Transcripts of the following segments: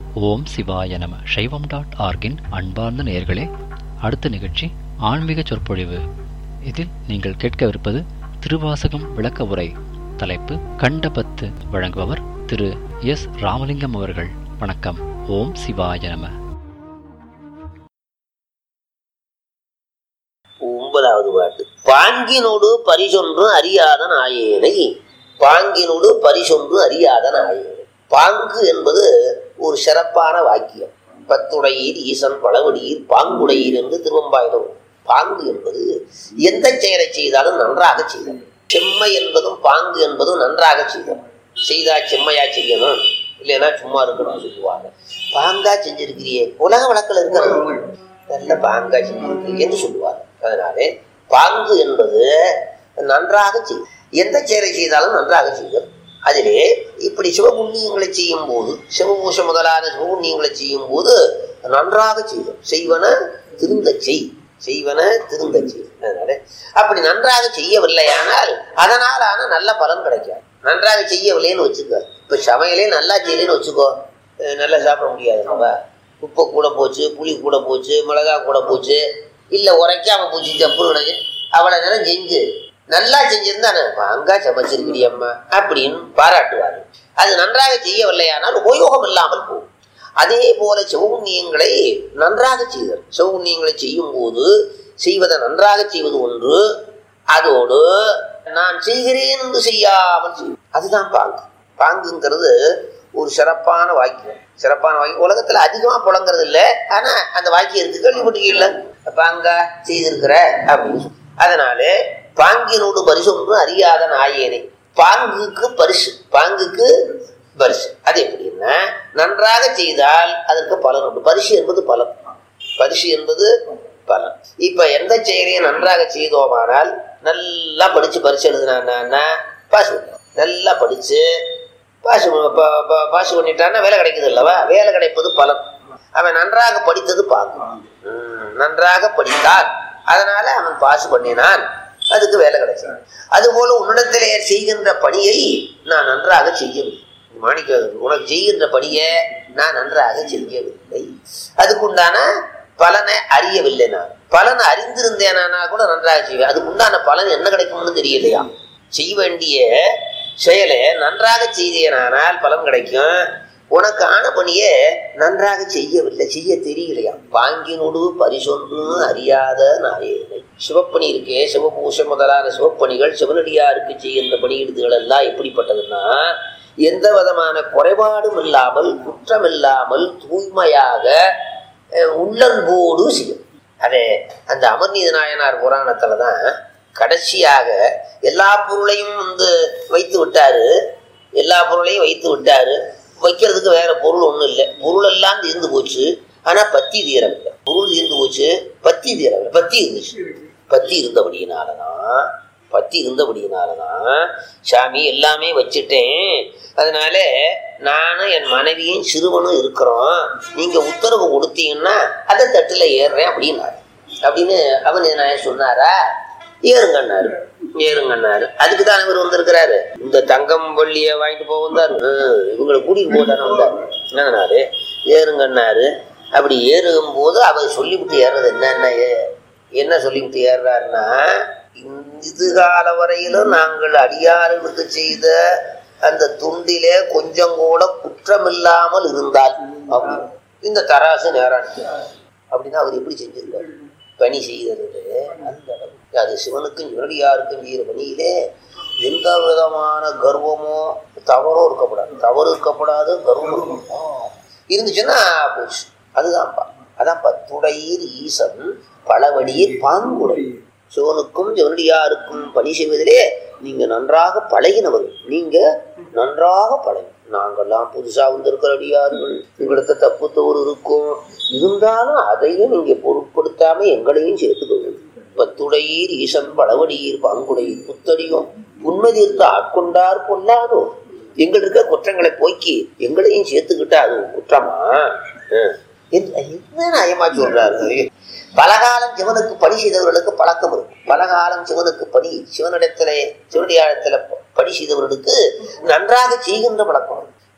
ஓம் சிவாய நம சைவம் டாட் ஆர்கின் அன்பார்ந்த நேயர்களே அடுத்த நிகழ்ச்சி ஆன்மீக சொற்பொழிவு இதில் நீங்கள் கேட்கவிருப்பது திருவாசகம் விளக்க உரை தலைப்பு கண்டபத்து வழங்குபவர் திரு எஸ் ராமலிங்கம் அவர்கள் வணக்கம் ஓம் சிவாய நம ஒன்பதாவது பாட்டு பாங்கினோடு பரிசொன்று அறியாத நாயேனை பாங்கினோடு பரிசொன்று அறியாத நாயேனை பாங்கு என்பது ஒரு சிறப்பான வாக்கியம் பத்துடையீர் ஈசன் பழவடியீர் பாங்குடையீர் என்று திருவம்பாயிரம் பாங்கு என்பது எந்த செயலை செய்தாலும் நன்றாக செய்தல் செம்மை என்பதும் பாங்கு என்பதும் நன்றாக செய்தல் செய்தா செம்மையா செய்யணும் இல்லைன்னா சும்மா இருக்கணும் சொல்லுவாங்க பாங்கா செஞ்சிருக்கிறியே உலக வழக்கில் இருக்கிறது நல்ல பாங்கா செஞ்சிருக்கு என்று சொல்லுவார் அதனாலே பாங்கு என்பது நன்றாக செய் எந்த செயலை செய்தாலும் நன்றாக செய்தல் அதிலே இப்படி சிவபுண்ணியங்களை செய்யும் போது சிவபூஷ முதலான சிவபுண்ணியங்களை செய்யும் போது நன்றாக செய்தல் செய்வன திருந்த செய் செய்வன திருந்த செய் அதனால அப்படி நன்றாக செய்யவில்லையானால் அதனாலான நல்ல பலன் கிடைக்காது நன்றாக செய்யவில்லைன்னு வச்சுக்கோ இப்ப சமையலே நல்லா செய்யலன்னு வச்சுக்கோ அஹ் நல்லா சாப்பிட முடியாது நம்ம உப்பு கூட போச்சு புளி கூட போச்சு மிளகா கூட போச்சு இல்லை உரைக்காம போச்சு ஜப்புன்னு அவளை நேரம் செஞ்சு நல்லா செஞ்சிருந்தானே அங்கா சமைச்சிருக்கிறீ அம்மா அப்படின்னு பாராட்டுவார் அது நன்றாக செய்யவில்லையானால் உபயோகம் இல்லாமல் போகும் அதே போல சிவபுண்ணியங்களை நன்றாக செய்தல் சிவபுண்ணியங்களை செய்யும் போது செய்வதை நன்றாக செய்வது ஒன்று அதோடு நான் செய்கிறேன் என்று செய்யாமல் செய்யும் அதுதான் பாங்கு பாங்குங்கிறது ஒரு சிறப்பான வாக்கியம் சிறப்பான வாக்கியம் உலகத்துல அதிகமா புழங்குறது இல்லை ஆனா அந்த வாக்கியம் இருக்கு கேள்விப்பட்டிருக்கீங்கள பாங்கா செய்திருக்கிற அப்படின்னு சொல்லி. அதனால பாங்கினோடு பரிசு ஒன்று அறியாத நாயேனை பாங்குக்கு பரிசு பாங்குக்கு பரிசு அது எப்படின்னா நன்றாக செய்தால் அதற்கு பலன் உண்டு பரிசு என்பது பலன் பரிசு என்பது பலன் இப்ப எந்த செயலையும் நன்றாக செய்தோமானால் நல்லா படிச்சு பரிசு எழுதுனான்னா பாஸ் பண்ணிடலாம். நல்லா படிச்சு பாஸ் ப- ப- பாஸ் பண்ணிட்டான்னா வேலை கிடைக்குது அல்லவா வேலை கிடைப்பது பலன் அவன் நன்றாக படித்தது பார்க்கும் ம், நன்றாக படித்தான் அதனால அவன் பாஸ் பண்ணினான் அதுக்கு வேலை கிடைச்சான் அதுபோல உன்னிடத்திலே செய்கின்ற பணியை நான் நன்றாக செய்யவில்லை மாணிக்க உனக்கு செய்கின்ற பணியை நான் நன்றாக செய்யவில்லை அதுக்குண்டான பலனை அறியவில்லை நான் பலனை அறிந்திருந்தேனா கூட நன்றாக செய்வேன் அதுக்கு உண்டான பலன் என்ன கிடைக்கும்னு தெரியலையா செய்ய வேண்டிய செயலை நன்றாக செய்தேனானால் பலன் கிடைக்கும் உனக்கு ஆன பணியை நன்றாக செய்யவில்லை செய்ய தெரியலையா பாங்கினோடு பரிசொன்று அறியாத நாயேனை சிவப்பணி இருக்கே சிவபூஷம் முதலான சிவப்பணிகள் சிவனடியாருக்கு செய்கின்ற பணியிடுதுகள் எல்லாம் எப்படிப்பட்டதுன்னா எந்த விதமான குறைபாடும் இல்லாமல் குற்றம் இல்லாமல் தூய்மையாக அஹ், உள்ளன்போடு செய்யும் அதே அந்த அமர்நீத நாயனார் புராணத்துல தான் கடைசியாக எல்லா பொருளையும் வந்து வைத்து விட்டாரு எல்லா பொருளையும் வைத்து விட்டாரு வைக்கிறதுக்கு வேற பொருள் ஒன்றும் இல்லை பொருள் எல்லாம் தீர்ந்து போச்சு ஆனா பத்தி தீரவில்லை பொருள் தீர்ந்து போச்சு பத்தி தீரவில்லை பத்தி இருந்துச்சு பத்தி இருந்தபடியினாலதான் பத்தி இருந்தபடியினாலதான் சாமி எல்லாமே வச்சுட்டேன் அதனால நானும் என் மனைவியும் சிறுவனும் இருக்கிறோம் நீங்க உத்தரவு கொடுத்தீங்கன்னா அதை தட்டுல ஏறுறேன் அப்படின்னாரு அப்படின்னு அவன் நான் சொன்னாரா ஏறுங்கன்னாரு ஏறுங்கன்னாரு அதுக்கு தான் இவர் வந்திருக்கிறாரு இந்த தங்கம் வள்ளிய வாங்கிட்டு போக வந்தாரு ஹம், இவங்களை கூட்டிட்டு போட்டாரு வந்தாரு என்னன்னாரு ஏறுங்கன்னாரு அப்படி ஏறும் போது அவர் சொல்லிவிட்டு ஏறுறது என்னென்ன ஏ- என்ன சொல்லிவிட்டு ஏறுறாருன்னா இது கால வரையிலும் நாங்கள் அடியார்களுக்கு செய்த அந்த துண்டிலே கொஞ்சம் கூட குற்றமில்லாமல் இருந்தால் அப்படின்னு. இந்த தராசு நேரம் அப்படின்னா அவர் எப்படி செஞ்சிருக்காரு பணி செய்தது அந்த அளவு. அது சிவனுக்கும் இவரடியாருக்கும் செய்கிற பணியிலே எந்த விதமான கர்வமோ தவறோ இருக்கப்படாது தவறு இருக்கப்படாது கர்வம் இருக்கணும். இருந்துச்சுன்னா போச்சு அதுதான்ப்பா அதான் பத்துடையீர் ஈசன் பலவடியீர் பாங்குடை சிவனுக்கும் சிவனடியாருக்கும் பணி செய்வதிலே நீங்க நன்றாக பழகினவர்கள் நீங்க நன்றாக பழகி நாங்கெல்லாம் புதுசா வந்திருக்கிற அடியார்கள் உங்களுக்கு தப்பு தவறு இருக்கும் இருந்தாலும் அதையும் நீங்க பொருட்படுத்தாம எங்களையும் சேர்த்துக்கொள்ளுங்க பத்துடையீர் ஈசன் பழவடியீர் பாங்குடையீர் புத்தடியும் உண்மை தீர்த்து ஆட்கொண்டார் கொள்ளாதோ எங்கள் இருக்க குற்றங்களை போக்கி எங்களையும் சேர்த்துக்கிட்டா அது ஒரு குற்றமா அஹ். என்ன என்ன நயமா சொல்றாரு பலகாலம் சிவனுக்கு பணி செய்தவர்களுக்கு பழக்கம் இருக்கும் பலகாலம் சிவனுக்கு பணி சிவனிடத்திலே சிவனடியாரத்துல பணி செய்தவர்களுக்கு நன்றாக செய்கின்ற பழக்கம் இருக்கும்.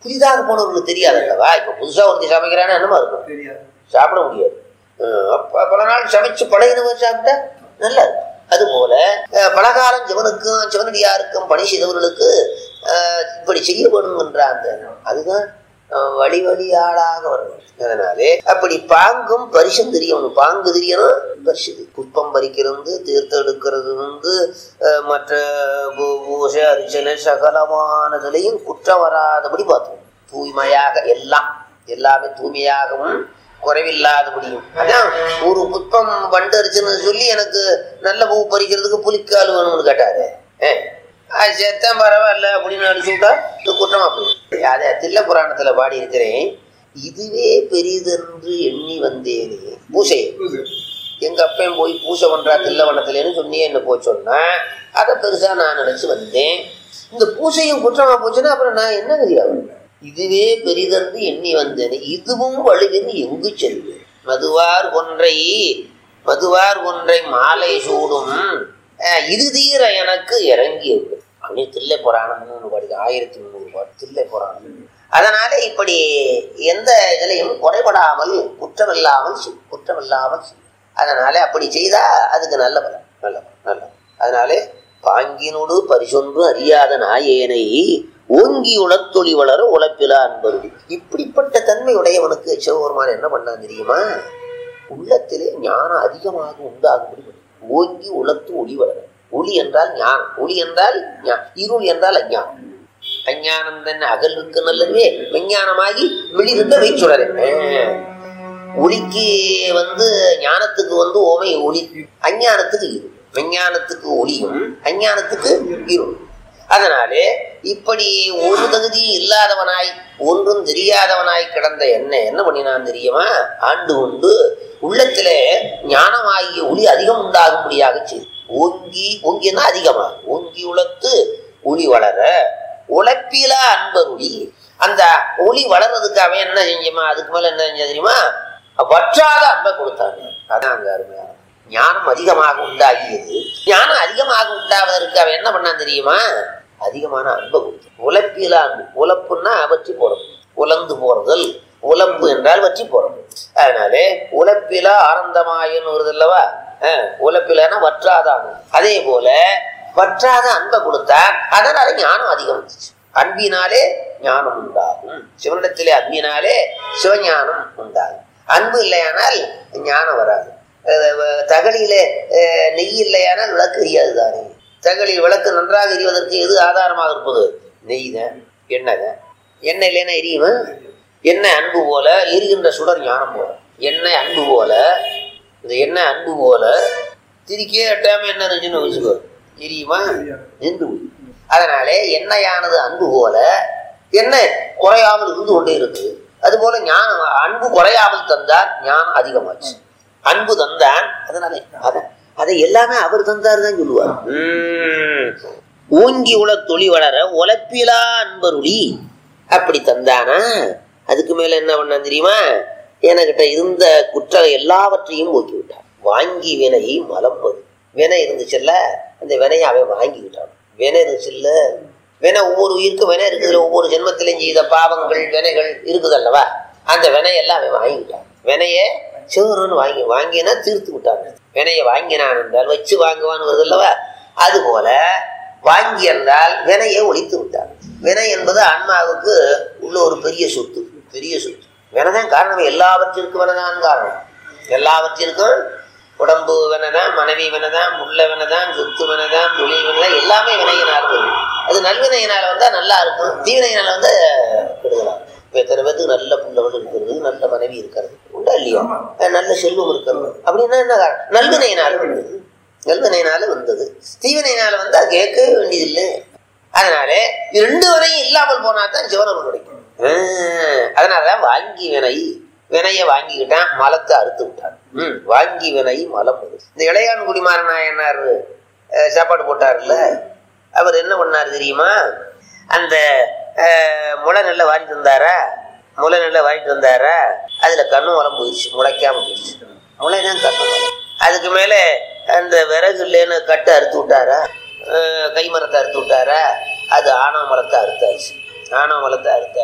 புதிதாக போனவர்களுக்கு தெரியாது அல்லவா இப்ப புதுசா ஒருத்தி சமைக்கிறான்னா என்னமா இருக்கும் தெரியாது சாப்பிட முடியாது அஹ் அப்ப பல நாள் சமைச்சு பழகினவர் சாப்பிட்டா நல்லா இருக்கும் அதுபோல அஹ் பலகாலம் சிவனுக்கும் சிவனடியாருக்கும் பணி செய்தவர்களுக்கு அஹ் இப்படி செய்ய வேணுங்கின்ற அந்த அதுதான் அஹ் வழி வழியாளாக வரணும் அதனாலே அப்படி பாங்கும் பரிசும் தெரியணும் பாங்கு தெரியணும் பரிசு புஷ்பம் பறிக்கிறது தீர்த்தம் எடுக்கிறது வந்து அஹ் மற்ற பூ- பூசை அரிச்சலை சகலமானதுலையும் குற்றம் வராதபடி பார்த்தோம் தூய்மையாக எல்லாம் எல்லாமே தூய்மையாகவும் குறைவில்லாதபடியும் அதான் ஒரு புஷ்பம் வண்டு அரிச்சுன்னு சொல்லி எனக்கு நல்ல பூ பறிக்கிறதுக்கு புலிக்கால் வேணும்னு கேட்டாரு ஏ, அது செத்தம் பரவாயில்ல அப்படின்னு அடிச்சு விட்டா இது குற்றமா போயிடும் அதை தில்ல புராணத்துல பாடி இருக்கிறேன் இதுவே பெரிதென்று எண்ணி வந்தேனே பூசை எங்க அப்பன் போய் பூசை பண்றா தில்லவனத்துலன்னு சொன்னியே என்ன போய் சொன்னா அதை பெருசா நான் நினைச்சு வந்தேன் இந்த பூசையும் குற்றமா போச்சுன்னா அப்புறம் நான் என்ன கதியா வருவேன் இதுவே பெரிதென்று எண்ணி வந்தேன் இதுவும் வலுவென்று எங்கு செல்வேன் மதுவார் ஒன்றை மதுவார் ஒன்றை மாலை சூடும் அஹ், இது தீர எனக்கு இறங்கியது அப்படி தில்லை புராணம்னு ஒன்று பாடுது ஆயிரத்தி முந்நூறு பாட்டு தில்லை புராணம் அதனால இப்படி எந்த இதுலையும் குறைபடாமல் குற்றமில்லாமல் செய் குற்றமில்லாமல் செய் அதனால அப்படி செய்தா அதுக்கு நல்ல பலன் நல்ல பலன் நல்ல பலன். அதனாலே பாங்கினோடு பரிசொன்று அறியாத நாயேனை ஓங்கி உளத்தொளி வளர உழைப்பிலா அன்பருடி இப்படிப்பட்ட தன்மை உடையவனுக்கு சிவபெருமான் என்ன பண்ணான் தெரியுமா உள்ளத்திலே ஞானம் அதிகமாக உண்டாகும்படி பண்ணான். ஓங்கி உளத்து ஒளி வளர ஒளி என்றால் ஞானம் ஒளி என்றால் ஞா- இருள் என்றால் அஞ்ஞானம் அஞ்ஞானம் தன் அகல்வுக்கு நல்லதுவே விஞ்ஞானமாகி வெளியிருந்த வைச்சுடரே ஒளிக்கு வந்து ஞானத்துக்கு வந்து ஓமை ஒளி அஞ்ஞானத்துக்கு இருள் விஞ்ஞானத்துக்கு ஒளியும் அஞ்ஞானத்துக்கு இருள் அதனாலே இப்படி ஒரு தகுதியும் இல்லாதவனாய் ஒன்றும் தெரியாதவனாய் கிடந்த என்ன என்ன பண்ணினான் தெரியுமா ஆண்டு கொண்டு உள்ளத்திலே ஞானமாகிய ஒளி அதிகம் உண்டாகும்படியாக செய்து ஓங்கி ஓங்கினா அதிகமாக ஓங்கி உளத்து ஒளி வளர உழைப்பிலா அன்பருளி அந்த ஒளி வளர்றதுக்கு அவன் என்ன செஞ்சமா அதுக்கு மேல என்ன செஞ்சா தெரியுமா வற்றாத அன்பை கொடுத்தாங்க அதான் அங்க அருமையான ஞானம் அதிகமாக உண்டாகியது ஞானம் அதிகமாக உண்டாவதற்கு அவன் என்ன பண்ணான் தெரியுமா அதிகமான அன்பை கொடுத்தான் உழைப்பிலா அன்பு உழைப்புன்னா வற்றி போறது உலர்ந்து போறதல் உழப்பு என்றால் வற்றி போறது அதனாலே உழைப்பிலா ஆனந்தமாயன்னு வருது அல்லவா உழைப்பிலான வற்றாதான் அதே போல வற்றாத அன்பை கொடுத்தார் அதனால ஞானம் அதிகம் வந்துச்சு அன்பினாலே ஞானம் உண்டாகும் சிவனிடத்திலே அன்பினாலே சிவஞானம் உண்டாகும் அன்பு இல்லையானால் ஞானம் வராது அஹ் வ- தகழியிலே அஹ், நெய் இல்லையானால் விளக்கு எரியாது தானே தகழில் விளக்கு நன்றாக எரிவதற்கு எது ஆதாரமாக இருப்பது நெய் தான் எண்ணெய் தான் எண்ணெய் இல்லைன்னா எரியுமா எண்ணெய் அன்பு போல எரிகின்ற சுடர் ஞானம் போல எண்ணெய் அன்பு போல இந்த எண்ணெய் அன்பு போல திரிக்கே எட்டாம என்ன இருந்துச்சுன்னு வச்சுக்கோ எரியுமா நின்று போய் அதனாலே எண்ணெயானது அன்பு போல எண்ணெய் குறையாமல் இருந்து கொண்டே இருக்கு அதுபோல ஞானம் அன்பு குறையாமல் தந்தார் ஞானம் அதிகமாச்சு அன்பு தந்தான் அதனால அத- அதை எல்லாமே அவர் தந்தார் தான் சொல்லுவார் உம். ஓங்கி உல தொழி வளர உழைப்பிலா அன்பருளி அப்படி தந்தானா அதுக்கு மேல என்ன பண்ணான் தெரியுமா என்கிட்ட இருந்த குற்ற எல்லாவற்றையும் போக்கி விட்டான் வாங்கி வினை மலம் வரும் வினை இருந்துச்சுல்ல அந்த வினையை அவன் வாங்கிக்கிட்டான் வினை இருந்துச்சுல்ல வினை ஒவ்வொரு உயிருக்கும் வினை இருக்குதுல்ல ஒவ்வொரு ஜென்மத்திலையும் செய்த பாவங்கள் வினைகள் இருக்குதல்லவா அந்த வினையெல்லாம் அவன் வாங்கிக்கிட்டான் வினைய சிவருன்னு வாங்கி வாங்கினா தீர்த்து விட்டாங்க வினையை வாங்கினான் என்றால் வச்சு வாங்குவான்னு வருது அல்லவா அது போல வாங்கி என்றால் வினையை ஒழித்து விட்டார் வினை என்பது ஆன்மாவுக்கு உள்ள ஒரு பெரிய சொத்து பெரிய சொத்து வினைதான் காரணம் எல்லாவற்றிற்கும் வினைதான் காரணம் எல்லாவற்றிற்கும் உடம்பு வினைதான் மனைவி வினைதான் முள்ள வினைதான் சொத்து வினைதான் தொழில் வினைதான் எல்லாமே வினையினால் வரும் அது நல்வினையினால வந்தா நல்லா இருக்கும் தீவினையினால வந்து கெடுதலாம் இப்ப எத்தனை பேத்துக்கு நல்ல புள்ளவள் இருக்கிறது நல்ல மனைவி இருக்கிறது உண்டா இல்லையா அஹ் நல்ல செல்வம் இருக்கிறது அப்படின்னா என்ன காரணம் நல்வினையினால வந்தது நல்வினையினால வந்தது தீவினையினால வந்தா கேட்கவே வேண்டியதில்லை அதனால இது ரெண்டு வரையும் இல்லாமல் போனா தான் சிவனருள் கிடைக்கும் ஆஹ் அதனாலதான் வாங்கி வினை வினைய வாங்கிக்கிட்டான் மலத்தை அறுத்து விட்டான் ம் வாங்கி வினை மலம் வரும். இந்த இளையான் குடிமாறன் நாயனார் அஹ், சாப்பாடு போட்டார்ல அவர் என்ன பண்ணார் தெரியுமா அந்த அஹ், முளை நெல்லை வாங்கிட்டு வந்தாரா முளை நெல்லை வாங்கிட்டு வந்தாரா அதுல கண்ணு வளம் போயிடுச்சு முளைக்காம போயிடுச்சு முளைதான் கண்ணு வளம் அதுக்கு மேல அந்த விறகு இல்லைன்னு கட்டை அறுத்து விட்டாரா அஹ், கை மரத்தை அறுத்து விட்டாரா அது ஆணவ மரத்தை அறுத்தாச்சு ஆணவ மரத்தை அறுத்தாச்சு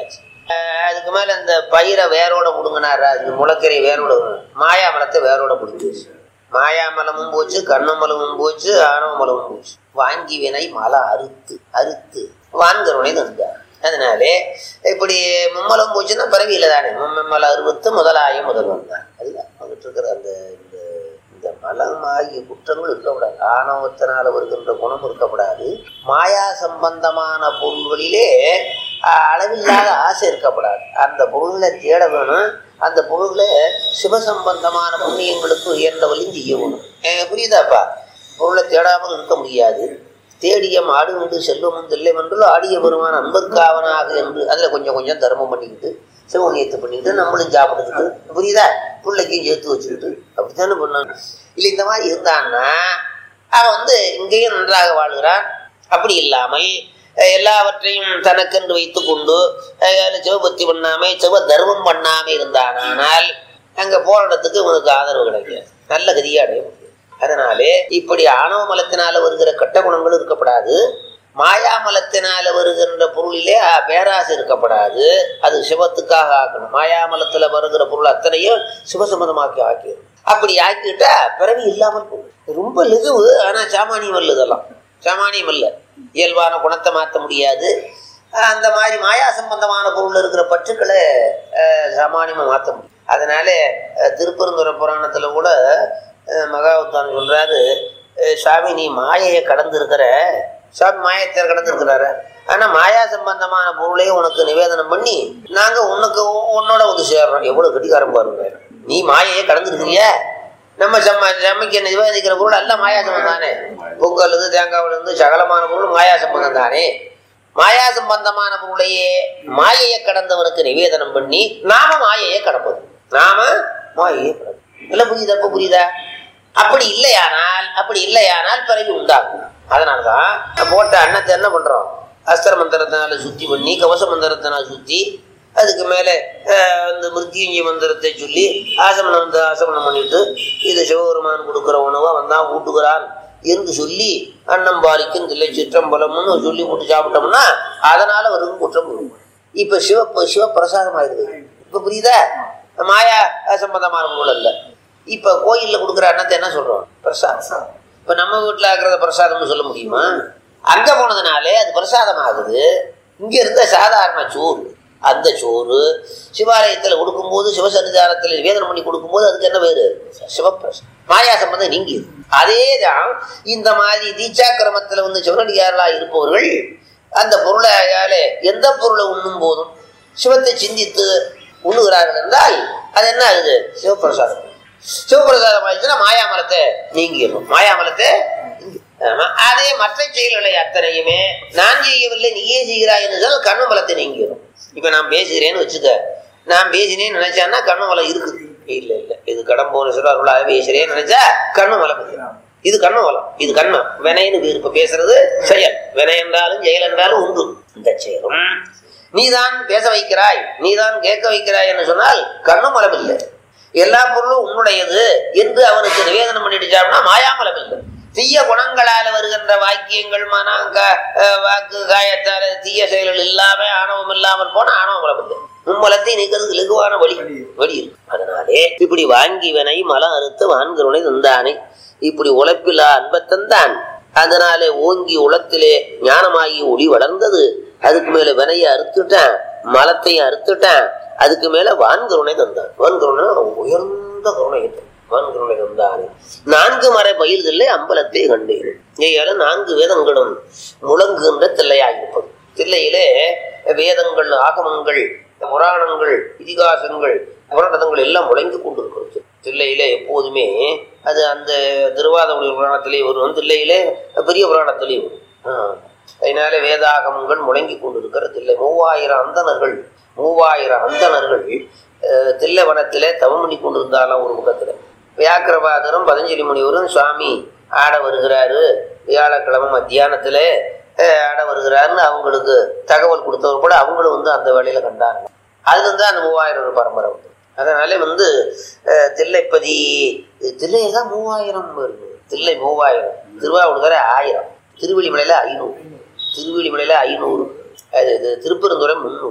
அஹ் அதுக்கு மேல இந்த பயிரை வேரோட முடுங்கினாரா இது முளைக்கரை வேரோட மாயாமலத்தை வேரோட பிடிச்சிருச்சு மாயாமலமும் போச்சு கண்ணமலமும் போச்சு ஆணவமலமும் போச்சு வாங்கி வினை மலை அறுத்து அறுத்து வான்கருணை தந்தார் அதனாலே இப்படி மும்மலம் போச்சுன்னா பரவியில தானே மும்மல அறுபத்து முதலாய முதல்வன் தான் அதுதான் அவங்ககிட்ட இருக்கிற அந்த இந்த இந்த மலம் ஆகிய குற்றங்கள் இருக்கக்கூடாது ஆணவத்தினால வருகின்ற குணம் இருக்கக்கூடாது மாயா சம்பந்தமான பொருள்களிலே அஹ், அளவில்லாத ஆசை இருக்கப்படாது அந்த பொருள்களை தேட வேணும் அந்த பொருள்களை சிவசம்பந்தமான புண்ணியங்களுக்கு உயர்ந்த வழியும் செய்ய வேணும் அஹ், புரியுதாப்பா பொருளை தேடாமல் இருக்க முடியாது தேடிய மாடு உண்டு செல்வமும் தில்லை என்று ஆடிய பெருமான அன்பர்காவனாக என்று அதில் கொஞ்சம் கொஞ்சம் தர்மம் பண்ணிக்கிட்டு சிவபுண்ணியத்தை பண்ணிக்கிட்டு நம்மளும் சாப்பிட்டுக்கிட்டு புரியுதா பிள்ளைக்கும் சேர்த்து வச்சுக்கிட்டு அப்படித்தானே பண்ணணும் இல்லை இந்த மாதிரி இருந்தான்னா அவன் வந்து இங்கேயும் நன்றாக வாழ்கிறான் அப்படி இல்லாமல் அஹ், எல்லாவற்றையும் தனக்கென்று வைத்துக் கொண்டு அஹ், சிவபக்தி பண்ணாம சிவ தர்மம் பண்ணாம இருந்தானால் அங்க போற இடத்துக்கு உனக்கு ஆதரவு கிடைக்காது நல்ல கதியா அடைய முடியாது அதனாலே இப்படி ஆணவ மலத்தினால வருகிற கெட்ட குணங்கள் இருக்கப்படாது மாயாமலத்தினால வருகின்ற பொருளிலே அஹ், பேராசை இருக்கப்படாது அது சிவத்துக்காக ஆக்கணும் மாயாமலத்துல வருகிற பொருள் அத்தனையும் சிவசம்பந்தமாக்கி ஆக்கிடும் அப்படி ஆக்கிட்டா பிறவி இல்லாமல் போகும் ரொம்ப லெகுவு ஆனா சாமானியம் அல்ல இதெல்லாம் சாமானியம் அல்ல இயல்பான குணத்தை மாற்ற முடியாது அஹ், அந்த மாதிரி மாயா சம்பந்தமான பொருள் இருக்கிற பற்றுக்களை அஹ், சாமானியமா மாற்ற முடியும் அதனால அஹ், திருப்பெருந்துறை புராணத்துல கூட அஹ், மகாவுத்தான் சொல்றாரு அஹ், சுவாமி நீ மாயையை கடந்திருக்கிற சுவாமி மாயத்தை கடந்திருக்கிறாரு ஆனா மாயா சம்பந்தமான பொருளையும் உனக்கு நிவேதனம் பண்ணி நாங்க உனக்கு உன்னோட வந்து சேர்றோம் எவ்வளவு கட்டிக்காரம் பாருங்க நீ மாயையை கடந்திருக்கிறிய நம்ம சம்ம சமைக்க நிவேதிக்கிற பொருள் எல்லாம் மாயா சம்பந்தம் தானே பொங்கல் இருந்து தேங்காவில் இருந்து சகலமான பொருள் மாயா சம்பந்தம் தானே மாயா சம்பந்தமான பொருளையே மாயையை கடந்தவனுக்கு நிவேதனம் பண்ணி நாம மாயையை கடப்பது நாம மாயையை கடப்பது எல்லாம் புரியுதா அப்ப புரியுதா அப்படி இல்லையானால் அப்படி இல்லையானால் பிறவி உண்டாகும் அதனாலதான் போட்ட அன்னத்தை என்ன பண்றோம் அஸ்திர மந்திரத்தினால சுத்தி பண்ணி கவச மந்திரத்தினால சுத்தி அதுக்கு மேலே அஹ், இந்த மிருத்யுஞ்சய மந்திரத்தை சொல்லி ஆசமனம் வந்து ஆசமனம் பண்ணிட்டு இது சிவபெருமான் கொடுக்குற உணவை வந்தான் ஊட்டுகிறான் என்று சொல்லி அன்னம் பாலிக்கும் தில்லை சிற்றம்பலம்னு சொல்லி போட்டு சாப்பிட்டோம்னா அதனால வரும் குற்றம் வரும். இப்ப சிவ இப்ப சிவ பிரசாதம் ஆயிடுது இப்ப புரியுதா மாயா சம்பந்தமான பொருள் அல்ல இப்ப கோயில்ல கொடுக்குற அன்னத்தை என்ன சொல்றோம் பிரசாதம் இப்ப நம்ம வீட்டுல ஆக்குறத பிரசாதம்னு சொல்ல முடியுமா அங்க போனதுனாலே அது பிரசாதம் ஆகுது இங்க இருந்த சாதாரண சோறு அந்த சோறு சிவாலயத்துல கொடுக்கும்போது சிவசன்னிதானத்துல நிவேதனம் பண்ணி கொடுக்கும்போது அதுக்கு என்ன பேரு சிவப்பிரசாதம் மாயா சம்பந்தம் நீங்கி அதேதான் இந்த மாதிரி தீட்சாக்கிரமத்துல வந்து சிவனடியார்களா இருப்பவர்கள் அந்த பொருளாலே எந்த பொருளை உண்ணும் போதும் சிவத்தை சிந்தித்து உண்ணுகிறார்கள் என்றால் அது என்ன ஆகுது சிவபிரசாதம் சிவபிரசாதம் ஆயிடுச்சுன்னா மாயாமலத்தை நீங்கிடும் மாயாமலத்தை நீங்கி- ஆமா. அதே மற்ற செயல்களை அத்தனையுமே நான் செய்யவில்லை நீயே செய்கிறாய் என்று சொன்னால் கர்மபலத்தை நீங்கிடும் இப்ப நான் பேசுகிறேன்னு வச்சுக்க நான் பேசினேன்னு நினைச்சான்னா கர்மபலம் இருக்குது இல்ல இல்ல இது கடம்போன சொல்றாருல பேசுறேன்னு நினைச்சா கர்மபலம் இல்லை. இது கர்மபலம் இது கர்மம் வினைன்னு பேர் இப்ப பேசுறது செயல் வினை என்றாலும் செயல் என்றாலும் உண்டு இந்த செயலும் நீதான் பேச வைக்கிறாய் நீதான் கேட்க வைக்கிறாய் என்று சொன்னால் கர்மபலம் இல்லை எல்லா பொருளும் உன்னுடையது என்று அவனுக்கு நிவேதனம் பண்ணிடுச்சாப்னா மாயாமலம் இல்லை தீய குணங்களால வருகின்ற வாக்கியங்கள் மனாங்க வாக்கு காயத்தால தீய செயல்கள் இல்லாம ஆணவம் இல்லாமல் போன ஆணவமலம் இல்லை மும்மலத்தை நீக்கிறதுக்கு லகுவான வழி வழி இருக்கு அதனாலே இப்படி வாங்கிவனை மலம் அறுத்து வான்கிறவனை தந்தானே இப்படி உழைப்பிலா அன்பத்தந்தான் அதனாலே ஓங்கி உளத்திலே ஞானமாகி ஒளி வளர்ந்தது அதுக்கு மேல வினைய அறுத்துட்டான் மலத்தையும் அறுத்துட்டான் அதுக்கு மேல வான்கருணை தந்தான் வான்கருணை உயர்ந்த கருணை வான்கருணை தந்தானே நான்கு மறை பயில்களிலே அம்பலத்தை கண்டேன் இங்கையால நான்கு வேதங்களும் முழங்குகின்ற தில்லையாயிருப்பது தில்லையிலே வேதங்கள் ஆகமங்கள் புராணங்கள் இதிகாசங்கள் புராணங்கள் எல்லாம் முழங்கி கொண்டிருக்கிறது தில்லையிலே எப்போதுமே அது அந்த திருவாதமுடி புராணத்திலே வரும் தில்லையிலே பெரிய புராணத்திலேயும் வரும் ஆ. அதனால வேதாகமங்கள் முழங்கி கொண்டிருக்கிற தில்லை மூவாயிரம் அந்தணர்கள் மூவாயிரம் அந்தணர்கள் அஹ், தில்லைவனத்திலே தவம் பண்ணி கொண்டிருந்தாலும் ஒரு முகத்துல வியாக்கிரபாதரும் பதஞ்சலி முனிவரும் சுவாமி ஆட வருகிறாரு வியாழக்கிழமை மத்தியானத்துல அஹ், ஆட வருகிறாருன்னு அவங்களுக்கு தகவல் கொடுத்தவர் கூட அவங்களும் வந்து அந்த வேலையில கண்டாங்க அதுல இருந்து அந்த மூவாயிரம் ஒரு பரம்பரை வந்து அதனால வந்து அஹ், தில்லைப்பதி தில்லையில தான் மூவாயிரம் வருது தில்லை மூவாயிரம் திருவாவூர்கரை ஆயிரம் திருவள்ளிமலையில ஐநூறு திருவள்ளிமலையில ஐநூறு அது இது திருப்பெருந்துறை முந்நூறு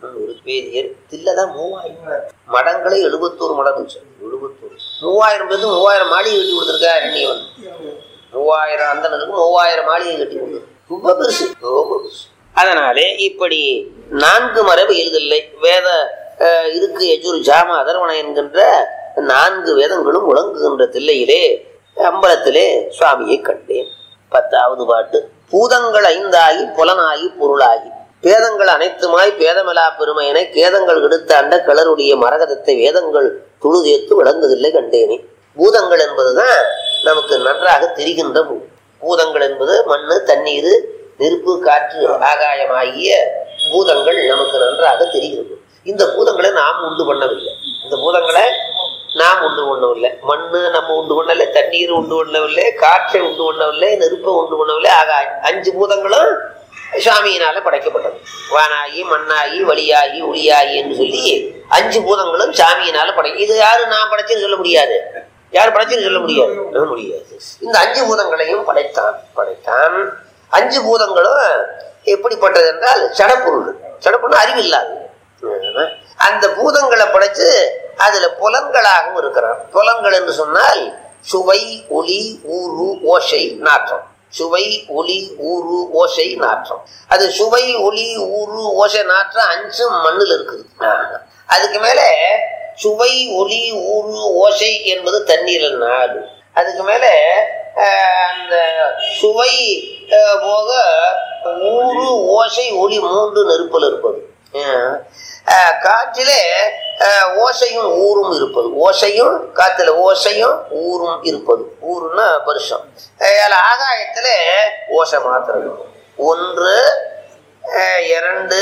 ஒரு வேதியர் தில்லதான் மூவாயிரம் மடங்களே எழுபத்தோரு மடம் இருந்துச்சு. எழுபத்தோரு மூவாயிரம் பேருக்கு மூவாயிரம் மாளிகை கட்டி கொடுத்துருக்கா இரண்டியவன் மூவாயிரம் அந்தனருக்கு மூவாயிரம் மாளிகை கட்டி கொடுத்து ரொம்ப பெருசு ரொம்ப பெருசு அதனாலே இப்படி நான்கு மரபு எழுதில்லை வேத அஹ், இருக்கு எஜுர் ஜாம அதர்வன என்கின்ற நான்கு வேதங்களும் முழங்குகின்ற தில்லையிலே அம்பலத்திலே சுவாமியை கண்டேன் பத்தாவது பாட்டு பூதங்கள் ஐந்தாகி புலனாகி பொருளாகி பேதங்கள் அனைத்துமாய் பேதமிலா பெருமையனை கேதங்கள் கெடுத்த அண்ட கிளருடைய மரகதத்தை வேதங்கள் துழுதேத்து விளங்குதில்லை கண்டேனே பூதங்கள் என்பதுதான் நமக்கு நன்றாக தெரிகின்ற பூ பூதங்கள் என்பது மண்ணு தண்ணீர் நெருப்பு காற்று ஆகாயமாகிய பூதங்கள் நமக்கு நன்றாக தெரிகிறது இந்த பூதங்களை நாம் உண்டு பண்ணவில்லை இந்த பூதங்களை நாம் உண்டு பண்ணவில்லை மண்ணு நம்ம உண்டு பண்ணல தண்ணீர் உண்டு பண்ணவில்லை காற்றை உண்டு பண்ணவில்லை நெருப்பை உண்டு பண்ணவில்லை ஆகாயம் அஞ்சு பூதங்களும் சுவாமியினால படைக்கப்பட்டது வானாகி மண்ணாகி வழியாகி ஒளியாகி என்று சொல்லி அஞ்சு பூதங்களும் சாமியினால படை இது யாரு நான் படைச்சேன்னு சொல்ல முடியாது யார் படைச்சுன்னு சொல்ல முடியாது சொல்ல முடியாது இந்த அஞ்சு பூதங்களையும் படைத்தான் படைத்தான் அஞ்சு பூதங்களும் எப்படிப்பட்டது என்றால் சடப்பொருள் சடப்பொருள் அறிவில்லாது அந்த பூதங்களை படைச்சு அதுல புலன்களாகவும் இருக்கிறான் புலன்கள் என்று சொன்னால் சுவை ஒளி ஊறு ஓசை நாற்றம் சுவை ஒளி ஊறு ஓசை நாற்றம் அது சுவை ஒளி ஊறு ஓசை நாற்றம் அஞ்சும் மண்ணில் இருக்குது ஆஹ். அதுக்கு மேல சுவை ஒளி ஊறு ஓசை என்பது தண்ணீரில் நாலு அதுக்கு மேல ஆஹ், அந்த சுவை ஆஹ், போக ஊறு ஓசை ஒளி மூன்று நெருப்பில் இருப்பது ஆஹ். ஆஹ், காற்றிலே ஆஹ், ஓசையும் ஊரும் இருப்பது ஓசையும் காத்துல ஓசையும் ஊரும் இருப்பது ஊருன்னா வருஷம் அதில் ஆகாயத்துல ஓசை மாத்திரம் இருக்கும். ஒன்று ஆஹ், இரண்டு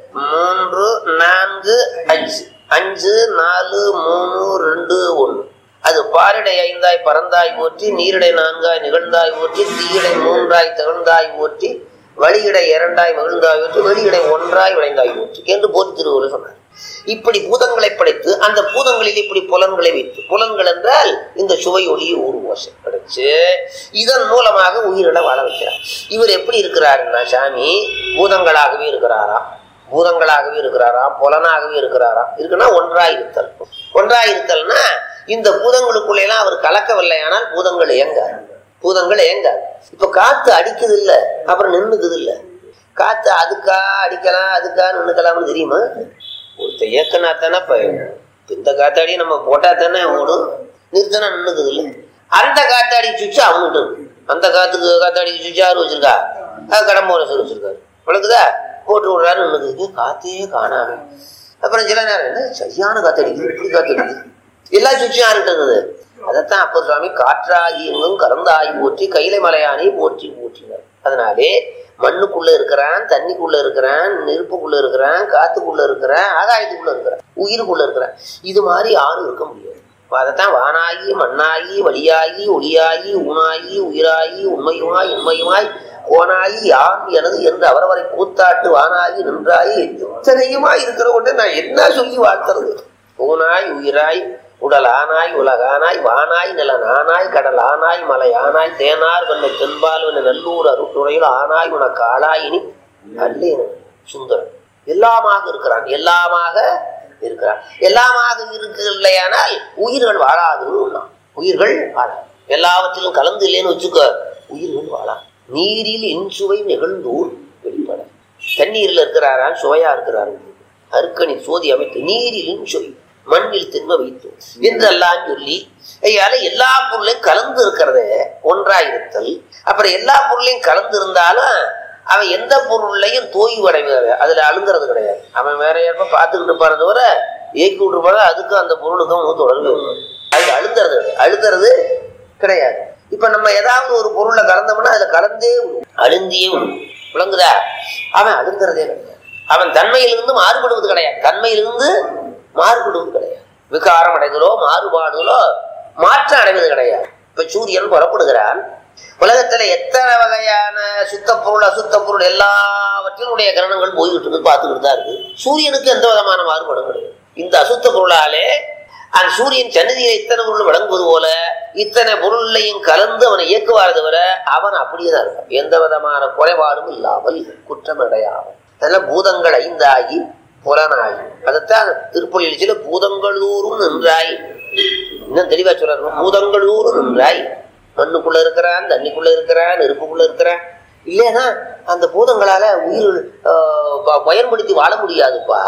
மூன்று நான்கு அஞ்சு அஞ்சு நாலு மூணு ரெண்டு ஒன்று அது பாரிடை ஐந்தாய் பறந்தாய் போற்றி நீரிடை நான்காய் நிகழ்ந்தாய் போற்றி தீயிடை மூன்றாய் திகழ்ந்தாய் போற்றி வழியிடை இரண்டாய் மகிழ்ந்தாய் போற்றி வெளியிடை ஒன்றாய் விளைந்தாய் போற்றி என்று போற்றி திருவள்ளுவர் சொன்னார் இப்படி பூதங்களை படைத்து அந்த பூதங்களில் இப்படி புலன்களை வைத்து புலன்கள் என்றால் இந்த சுவை ஒளி ஊர் ஓசை படைச்சு இதன் மூலமாக உயிரிட வாழ வைக்கிறார் இவர் எப்படி இருக்கிறாருன்னா சாமி பூதங்களாகவே இருக்கிறாரா பூதங்களாகவே இருக்கிறாரா புலனாகவே இருக்கிறாரா இருக்குன்னா ஒன்றாயிருத்தல் ஒன்றாயிருத்தல்னா இந்த பூதங்களுக்குள்ள எல்லாம் அவர் கலக்கவில்லை ஆனால் பூதங்கள் இயங்காது பூதங்கள் இயங்காது இப்ப காத்து அடிக்குது இல்ல அப்புறம் நின்னுக்குது இல்ல காத்து அதுக்கா அடிக்கலாம் அதுக்கா நின்னுக்கலாம்னு தெரியுமா ஒருத்த இயக்கனா தானே இப்ப இப்ப இந்த காத்தாடி நம்ம போட்டா தானே ஓடும் நிறுத்தினா நின்னுக்குது இல்ல அந்த காத்தாடி சுவிட்ச் அவங்ககிட்ட இருக்கு அந்த காத்துக்கு காத்தாடி சுவிட்ச் யாரு வச்சிருக்கா அது கடம்போல சொல்லி வச்சிருக்காரு விளக்குதா போட்டு விடுறாரு நின்னுக்குது காத்தையே காணாம அப்புறம் சில நேரம் என்ன சரியான காத்தடிக்குது இப்படி காத்தடிக்குது எல்லா சுவிட்சும் யாருக்கிட்ட இருந்தது அதைத்தான் அப்ப சுவாமி காற்றாகி எங்கும் கலந்தாகி போற்றி கைலை மலையானே போற்றி போற்றினார் அதனாலே மண்ணுக்குள்ள இருக்கிறான் தண்ணிக்குள்ள இருக்கிறான் நெருப்புக்குள்ள இருக்கிறான் காத்துக்குள்ள இருக்கிறான் ஆகாயத்துக்குள்ள இருக்கிறான் உயிருக்குள்ள இருக்கிறான் இது மாதிரி யாரும் இருக்க முடியாது அதைத்தான் வானாகி மண்ணாகி வழியாகி ஒளியாகி ஊனாகி உயிராகி உண்மையுமாய் உண்மையுமாய் கோனாகி யான் எனது என்று அவரவரை கூத்தாட்டு வானாகி நின்றாயி இத்தனையுமாய் இருக்கிற உடனே நான் என்ன சொல்லி வாழ்த்துறது ஊனாய் உயிராய் உடல் ஆனாய் உலகானாய் வானாய் நிலன் ஆனாய் கடல் ஆனாய் மலை ஆனாய் தேனார் வெண்ணை தென்பால் வெண்ணை நல்லூர் அருட்டுறையில் ஆனாய் உனக்கு ஆளாயினி அல்லேன் சுந்தரன் எல்லாமாக இருக்கிறான் எல்லாமாக இருக்கிறான் எல்லாமாக இருக்கவில்லையானால் உயிர்கள் வாழாதுன்னு சொன்னான். உயிர்கள் வாழாது எல்லாவற்றிலும் கலந்து இல்லைன்னு வச்சுக்க உயிர்கள் வாழாது நீரில் இன்சுவை நிகழ்ந்தூர் வெளிப்பட தண்ணீர்ல இருக்கிறாரா சுவையா இருக்கிறாரு அருக்கணி சோதி அமைத்து நீரில் இன்சுவை மண்ணில் தின்ம வைத்து என்றெல்லாம் சொல்லி ஐயால எல்லா பொருளையும் கலந்து இருக்கிறதே ஒன்றாயிருத்தல் அப்புறம் எல்லா பொருளையும் கலந்து இருந்தாலும் அவன் எந்த பொருளையும் தோய்வு அடைவது அதுல அழுங்குறது கிடையாது அவன் வேற யாருமே பார்த்துக்கிட்டு இருப்பாரு தவிர ஏக்கி விட்டுருப்பாரு அதுக்கும் அந்த பொருளுக்கும் அவனுக்கு தொடர்பு இருக்கும். அது அழுந்துறது கிடையாது. அழுந்துறது கிடையாது இப்ப நம்ம ஏதாவது ஒரு பொருளை கலந்தோம்னா அதுல கலந்தே விடும் அழுந்தியே விடும் விளங்குதா அவன் அழுந்துறதே கிடையாது அவன் தன்மையிலிருந்து மாறுபடுவது கிடையாது தன்மையிலிருந்து மாறுபடுவது கிடையாது விகாரம் அடைதலோ மாறுபாடுகளோ மாற்றம் அடைவது கிடையாது இப்ப சூரியன் புறப்படுகிறான் உலகத்துல எத்தனை வகையான சுத்த பொருள் அசுத்த பொருள் எல்லாவற்றினுடைய கிரணங்கள் போய்கிட்டு இருக்கு பார்த்துக்கிட்டு தான் இருக்கு சூரியனுக்கு எந்த விதமான மாறுபாடும் கிடையாது இந்த அசுத்த பொருளாலே அந்த சூரியன் சன்னதியில இத்தனை பொருள் விளங்குவது போல இத்தனை பொருளையும் கலந்து அவனை இயக்குவார் தவிர அவன் அப்படியே தான் இருக்கான் எந்த விதமான குறைபாடும் இல்லாமல் குற்றம் அடையாமல் அதனால பூதங்கள் ஐந்தாகி புலனாய் அதைத்தான் திருப்பள்ளியில் சில பூதங்களூரும் நின்றாய் இன்னும் தெளிவா சொல்றாரு பூதங்களூரும் நின்றாய் மண்ணுக்குள்ள இருக்கிறான் தண்ணிக்குள்ள இருக்கிறான் நெருப்புக்குள்ள இருக்கிறான் இல்லைன்னா அந்த பூதங்களால உயிர் ஆஹ், ப- பயன்படுத்தி வாழ முடியாதுப்பா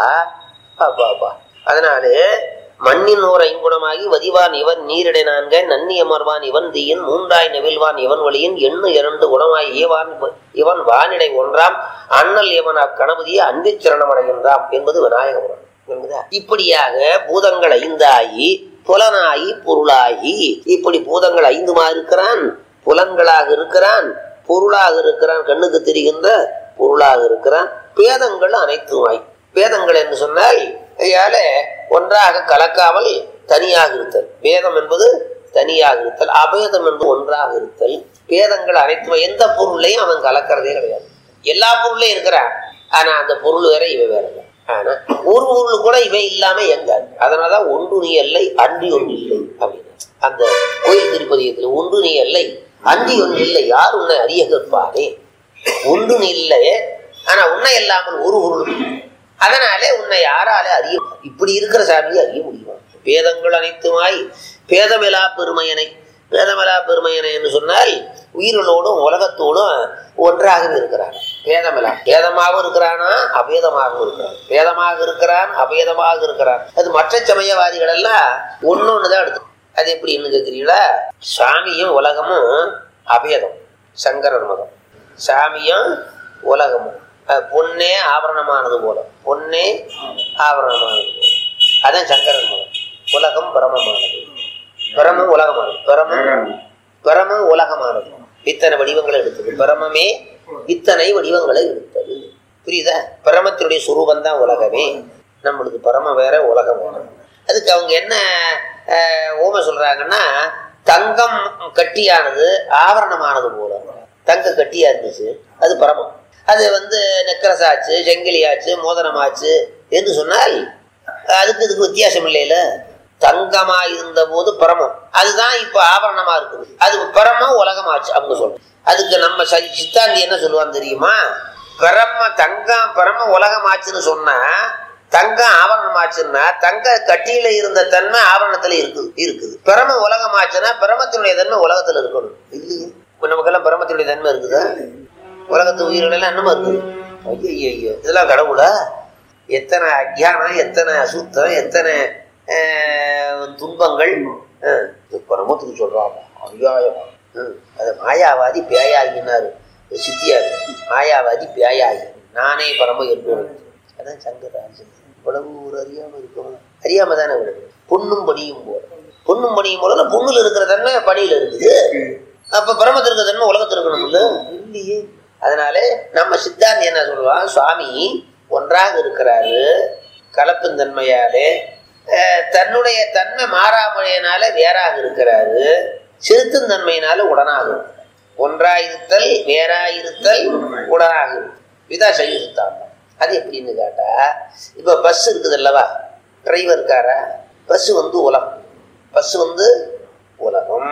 பாப்பா அதனாலே மண்ணின் ஓர் ஐங்குணமாகி வதிவான் இவன் நீரிடை நான்க நன்னி அமர்வான் இவன் தீயன் மூன்றாய் நெவில்வான் இவன் வழியின் எண்ணு இரண்டு குணமாய் இவன் இவன் வானிடை ஒன்றாம் அண்ணல் இவன் அக்கணபதியை அன்பிச் சரணமடைகின்றாம் என்பது விநாயக புராணம் புரியுதா? இப்படியாக பூதங்கள் ஐந்தாகி புலனாகி பொருளாகி இப்படி பூதங்கள் ஐந்துமா இருக்கிறான் புலன்களாக இருக்கிறான் பொருளாக இருக்கிறான் கண்ணுக்கு தெரிகின்ற பொருளாக இருக்கிறான் பேதங்கள் அனைத்துமாய் பேதங்கள் என்று சொன்னால் ஐயால ஒன்றாக கலக்காமல் தனியாக இருத்தல் பேதம் என்பது தனியாக இருத்தல் அபேதம் என்பது ஒன்றாக இருத்தல் பேதங்கள் அனைத்தும் எந்த பொருளையும் அவன் கலக்கிறதே கிடையாது எல்லா பொருளையும் இருக்கிறான் ஆனா அந்த பொருள் வேற இவன் வேற இல்லை. ஆனா ஒரு பொருள் கூட இவன் இல்லாம எங்க அதனாலதான் ஒன்று நீ இல்லை அன்றி ஒன்று இல்லை அப்படின்னு அந்த கோயில் திருப்பதியத்துல ஒன்று நீ இல்லை அன்றி ஒன்று இல்லை யார் உன்னை அறிய கேட்பானே ஒன்று நீ இல்லை ஆனா உன்னை இல்லாமல் ஒரு பொருள் அதனாலே உன்னை யாராலே அறிய இப்படி இருக்கிற சாமியை அறிய முடியுமா வேதங்கள் அனைத்துமாய் பேதமிலா பெருமையனை பேதமிலா பெருமையனை என்று சொன்னால் உயிர்களோடும் உலகத்தோடும் ஒன்றாகவே இருக்கிறான் பேதமிலா பேதமாகவும் இருக்கிறானா அபேதமாகவும் இருக்கிறான் பேதமாக இருக்கிறான் அபேதமாக இருக்கிறான் அது மற்ற சமயவாதிகள் எல்லாம் ஒன்னொன்னு தான் எடுத்து அது எப்படின்னு கேட்குறீங்களா சாமியும் உலகமும் அபேதம் சங்கரர் மதம் சாமியும் உலகமும் அஹ் பொன்னே ஆபரணமானது போல பொன்னே ஆபரணமானது போல அதான் சங்கரன் மதம் உலகம் பிரமமானது பிரமம் உலகமானது பிரமம் பிரமம் உலகமானது இத்தனை வடிவங்களை எடுத்தது பிரமமே இத்தனை வடிவங்களை எடுத்தது புரியுதா பிரமத்தினுடைய சுரூபம் தான் உலகமே நம்மளுக்கு பரம வேற உலகம் வேற அதுக்கு அவங்க என்ன அஹ், ஓமை சொல்றாங்கன்னா தங்கம் கட்டியானது ஆபரணமானது போல தங்க கட்டியா இருந்துச்சு அது பரமம் அது வந்து நெக்கரஸ் ஆச்சு செங்கிலி ஆச்சு மோதிரமாச்சு என்று சொன்னால் அதுக்கு இதுக்கு வித்தியாசம் இல்லையில தங்கமா இருந்த போது பரமம் அதுதான் இப்ப ஆபரணமா இருக்குது அது பரமம் உலகமாச்சு அவங்க சொல்றோம் அதுக்கு நம்ம ச- சித்தாந்தி என்ன சொல்லுவான் தெரியுமா பரம தங்கம் பரம உலகமாச்சுன்னு சொன்னா தங்கம் ஆபரணமாச்சுன்னா தங்க கட்டியில இருந்த தன்மை ஆபரணத்துல இருக்குது இருக்குது பிரம உலகமாச்சுன்னா பிரமத்தினுடைய தன்மை உலகத்துல இருக்கணும் இல்லையே இப்ப நமக்கெல்லாம் பிரமத்தினுடைய தன்மை இருக்குதா உலகத்து உயிர்கள் எல்லாம் என்னமா இருக்குது ஐயோ ஐயோ இதெல்லாம் கடவுளா எத்தனை அஜ்ஞானம் எத்தனை அசுத்தம் எத்தனை ஆஹ், துன்பங்கள் ஆஹ், இது பிரமத்துக்கு சொல்றாங்க அநியாயமா ஹம், அது மாயாவாதி பேயாகினாரு சித்தியாரு மாயாவாதி பேயாகி நானே பரம என்று அதான் சங்கராஜன் இவ்வளவு ஒரு அறியாம இருக்கும் அறியாம தானே விடுது பொண்ணும் பணியும் போல பொண்ணும் பணியும் போல பொண்ணுல இருக்கிற தன்மை பணியில இருக்குது அப்ப பிரமத்தில் இருக்கிற தன்மை உலகத்தில் இருக்கணும்ல இல்லையே அதனாலே நம்ம சித்தாந்தி என்ன சொல்லுவான் சுவாமி ஒன்றாக இருக்கிறாரு கலப்பின் தன்மையாலே அஹ், தன்னுடைய தன்மை மாறாமையினால வேறாக இருக்கிறாரு செலுத்தும் தன்மையினால உடனாக இருக்கிறார் ஒன்றாயிருத்தல் வேறாயிருத்தல் உடனாக இருக்கும் இதான் சைவ சித்தாந்தம் அது எப்படின்னு கேட்டா இப்ப பஸ் இருக்குது அல்லவா டிரைவர் இருக்காரா பஸ் வந்து உலகம் பஸ் வந்து உலகம்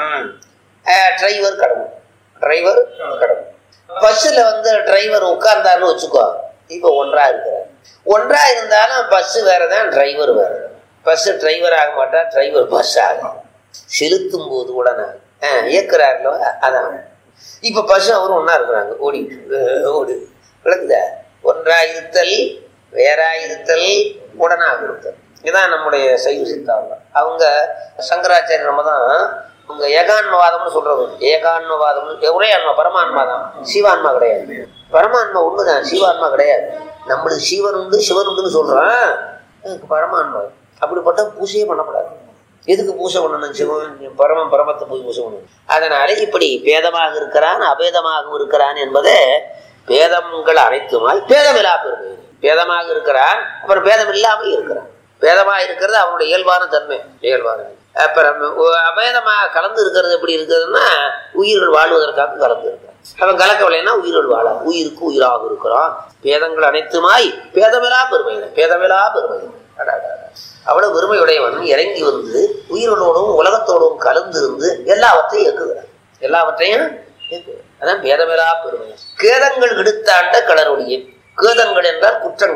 டிரைவர் கடவுள் டிரைவர் கடவுள் பஸ்ஸில் வந்து டிரைவர் உட்கார்ந்தாருன்னு வச்சுக்கோ இப்போ ஒன்றா இருக்கிறார் ஒன்றா இருந்தாலும் பஸ் வேற தான் டிரைவர் வேற பஸ் டிரைவர் ஆக மாட்டா டிரைவர் பஸ் ஆகும் செலுத்தும் போது கூட நான் இயக்குறாருல அதான் இப்போ பஸ் அவரும் ஒன்றா இருக்கிறாங்க ஓடி ஓடி விளக்குதா ஒன்றா இருத்தல் வேறா இருத்தல் உடனாக இருத்தல் இதுதான் நம்முடைய சைவ சித்தாந்தம் அவங்க சங்கராச்சாரிய நம்ம தான் அவங்க ஏகான்மவாதம்னு சொல்றது ஏகான்மவாதம்னு ஒரே ஆன்மா பரமான்மா தான் சிவான்மா கிடையாது பரமான்மா உண்மைதான் சிவான்மா கிடையாது நம்மளுக்கு சிவன் உண்டு சிவன் உண்டுன்னு சொல்றான் எனக்கு பரமான்மா அப்படிப்பட்ட பூஜையே பண்ணக்கூடாது எதுக்கு பூஜை பண்ணணும் சிவன் பரமம் பரமத்தை போய் பூஜை பண்ணணும் அதனால இப்படி பேதமாக இருக்கிறான் அபேதமாகவும் இருக்கிறான் என்பதை பேதங்கள் அனைத்துமாய் பேதமில்லா பெருமை பேதமாக இருக்கிறான் அப்புறம் பேதம் இல்லாம இருக்கிறான் பேதமா இருக்கிறது அவனுடைய இயல்பான தன்மை இயல்பான அப்புறம் ஒ- அபேதமாக கலந்து இருக்கிறது எப்படி இருக்குதுன்னா உயிர்கள் வாழ்வதற்காக கலந்து இருக்கிறான் அவன் கலக்கவில்லைன்னா உயிர்கள் வாழ உயிருக்கு உயிராக இருக்கிறான் பேதங்கள் அனைத்துமாய் பேதமில்லா பெருமை பேதமில்லா பெருமை அடாடாடா. அவ்வளவு பெருமையுடையவன் இறங்கி வந்து உயிர்களோடும் உலகத்தோடும் கலந்து இருந்து எல்லாவற்றையும் இயக்குகிறான் எல்லாவற்றையும் இயக்குகிறான். அதான் பேதமில்லா பெருமை கேதங்கள் விடுத்தாண்ட கடலுடைய கேதங்கள் என்றால் குற்றங்கள்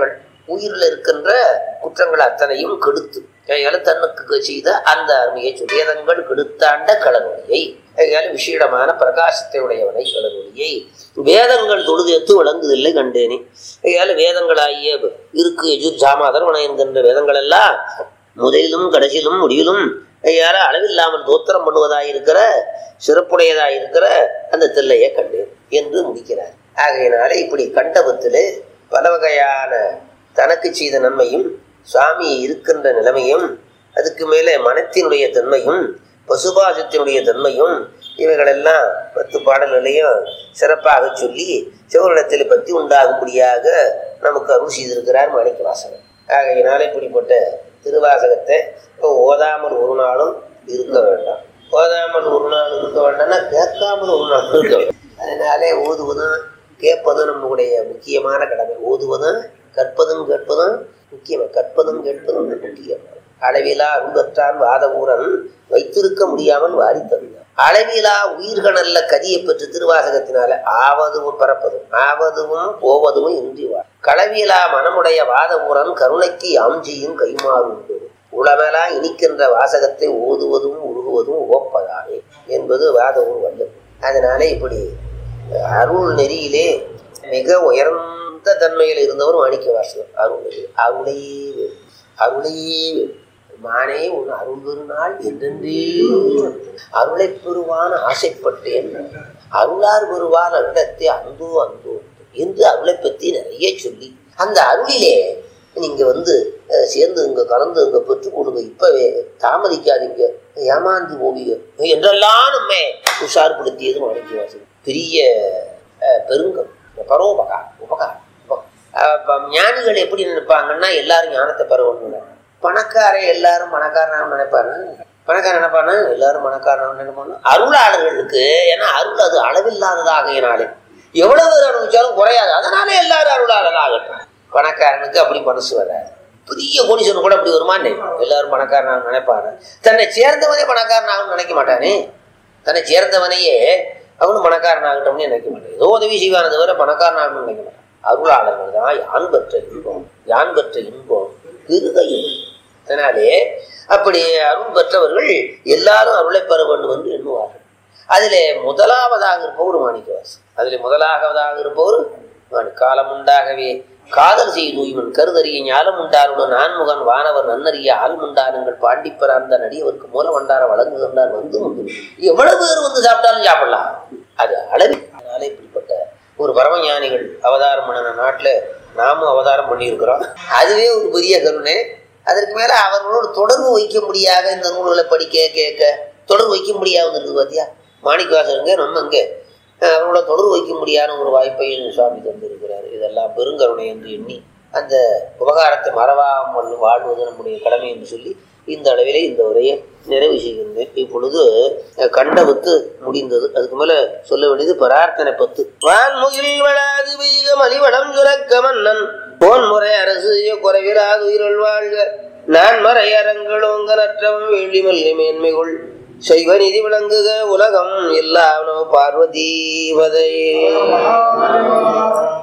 உயிரில் இருக்கின்ற குற்றங்கள் அத்தனையும் கெடுத்து கையால தன்னுக்கு செய்த அந்த அருமையை சொல்லி வேதங்கள் கெடுத்தாண்ட கடவுளையை கையால விஷயமான பிரகாசத்தை உடையவனை கடவுளையை வேதங்கள் தொழுதேத்து விளங்குதில்லை கண்டேனே கையால வேதங்களாகிய இருக்கு எஜுர் ஜாமாதர்வன என்கின்ற வேதங்கள் எல்லாம் முதலிலும் கடைசியிலும் முடிவிலும் கையால அளவில்லாமல் தோத்திரம் பண்ணுவதாயிருக்கிற சிறப்புடையதாயிருக்கிற அந்த தில்லையை கண்டேன் என்று முடிக்கிறார் ஆகையினால இப்படி கண்டபத்திலே பல வகையான தனக்கு செய்த நன்மையும் சுவாமி இருக்கின்ற நிலைமையும் அதுக்கு மேலே மனத்தினுடைய தன்மையும் பசுபாசத்தினுடைய தன்மையும் இவைகளெல்லாம் பத்து பாடல்களையும் சிறப்பாக சொல்லி சிவனிடத்தில் பற்றி உண்டாகும்படியாக நமக்கு அருள் செய்திருக்கிறார் மாணிக்க வாசகர் ஆகையினால இப்படிப்பட்ட திருவாசகத்தை இப்போ ஓதாமல் ஒரு நாளும் இருக்க வேண்டாம் ஓதாமல் ஒரு நாள் இருக்க வேண்டாம்னா கேட்காமல் ஒரு நாள் இருக்க வேண்டும் அதனாலே ஓதுவதும் கேட்பதும் நம்முடைய முக்கியமான கடமை ஓதுவதும் கற்பதும் கேட்பதும் முக்கியம் கற்பதும் கேட்பதும் முக்கியம் அளவிலா அன்பற்றான் வாத ஊரன் வைத்திருக்க முடியாமல் வாரி தந்தார் அளவிலா உயிர்களல்ல கதியை பெற்று திருவாசகத்தினால ஆவதும் பரப்பதும் ஆவதும் போவதும் இன்றி வா களவிலா மனமுடைய வாத ஊரன் கருணைக்கு ஆம்ஜியும் கைமாறும் உளமலா இனிக்கின்ற வாசகத்தை ஓதுவதும் உருகுவதும் ஓப்பதானே என்பது வாத ஊர் வல்லது அதனால இப்படி அருள் நெறியிலே மிக உயர்ந்த தன்மையில் இருந்தவர் மாணிக்க வாசகர் அருள் நெறி அருளையே வேண்டும். அருளையே வேண்டும். மானே உன் அருள் பெருநாள் என்றென்றே அருளை பெறுவான் ஆசைப்பட்டேன் அருளார் பெறுவான் அருளத்தை அந்தோ அந்தோ என்று அருளை பற்றி நிறைய சொல்லி அந்த அருளிலே நீங்க வந்து அஹ், சேர்ந்து இங்க கலந்து இங்க பெற்றுக்கொள்ளுங்க இப்பவே தாமதிக்காதீங்க ஏமாந்து போவீங்க என்றெல்லாம் நம்ம உஷார்படுத்தியது மாணிக்க வாசகர் பெரிய அஹ், பெருங்கம் பரோபகா உபகாரம் உபகாரம். அஹ், அப்ப ஞானிகள் எப்படி நினைப்பாங்கன்னா எல்லாரும் ஞானத்தை பெறணும் பணக்காரன் எல்லாரும் பணக்காரனாக நினைப்பாங்க பணக்காரன் நினைப்பானா எல்லாரும் பணக்காரனாக நினைப்பாங்க அருளாளர்களுக்கு ஏன்னா அருள் அது அளவில்லாததாகையினாலே எவ்வளவு பேர் அனுபவிச்சாலும் குறையாது அதனால எல்லாரும் அருளாளர் ஆகட்டும் பணக்காரனுக்கு அப்படி மனசு வராது பெரிய கோடீஸ்வரன் கூட அப்படி வருமானே எல்லாரும் பணக்காரனாக நினைப்பாரு தன்னை சேர்ந்தவனே பணக்காரனாகணும்னு நினைக்க மாட்டானே தன்னை சேர்ந்தவனையே அவனும் பணக்காரனாகட்டும்னு நினைக்க மாட்டான் ஏதோ உதவி செய்வானது தவிர பணக்காரனாகணும்னு நினைக்க மாட்டான் அருளாளர்கள் தான் யான் பெற்ற இன்பம் யான் பெற்ற இன்பம் இருகையும் அதனாலே அப்படி அருள் பெற்றவர்கள் எல்லாரும் அருளை பெற வேண்டும் என்று எண்ணுவார்கள் அதிலே முதலாவதாக இருப்பவர் மாணிக்கவாசன் அதிலே முதலாவதாக இருப்பவர் மாணி காலம் உண்டாகவே காதல் செய்து இவன் கருதறிய ஞாலம் உண்டாருடன் நான்முகன் வானவர் நன்னறிய ஆள் உண்டானுங்கள் பாண்டிப்பரார்ந்த நடிகவருக்கு மூல வண்டார வழங்குகின்றார் வந்து உண்டு எவ்வளவு பேர் வந்து சாப்பிட்டாலும் சாப்பிடலாம் அது அளவு அதனால இப்படிப்பட்ட ஒரு பரமஞானிகள் அவதாரம் பண்ணின நாட்டுல நாமும் அவதாரம் பண்ணியிருக்கிறோம் அதுவே ஒரு பெரிய கருணை அதற்கு மேல அவர்களோடு தொடர்பு வைக்க முடியாத இந்த நூல்களை படிக்க கேட்க தொடர்பு வைக்க முடியாது இருக்குது பாத்தியா மாணிக்கவாசருங்க நம்ம இங்க அஹ், அவர்களோட தொடர்பு வைக்க முடியாத ஒரு வாய்ப்பை சுவாமி தந்திருக்கிறார் இதெல்லாம் பெருங்கருணை என்று எண்ணி அந்த உபகாரத்தை மறவாமல் வாழ்வது நம்முடைய கடமை என்று சொல்லி இந்த அளவிலே இந்த உரையை நிறைவு செய்கின்றேன் இப்பொழுது அஹ், கண்டபத்து முடிந்தது அதுக்கு மேல சொல்ல வேண்டியது பிரார்த்தனை பத்து வான்முகில் வளாது பெய்க மலிவளம் சுரக்க மன்னன் போன் முறை அரசு குறைவிலாது உயிரல் வாழ்க நான் மறை அரங்களோங்க நற்றவம் வேள்வி மல்லி மேன்மைகள் செய்வ நிதி விளங்குக உலகம் எல்லாம் நம பார்வதீவதையே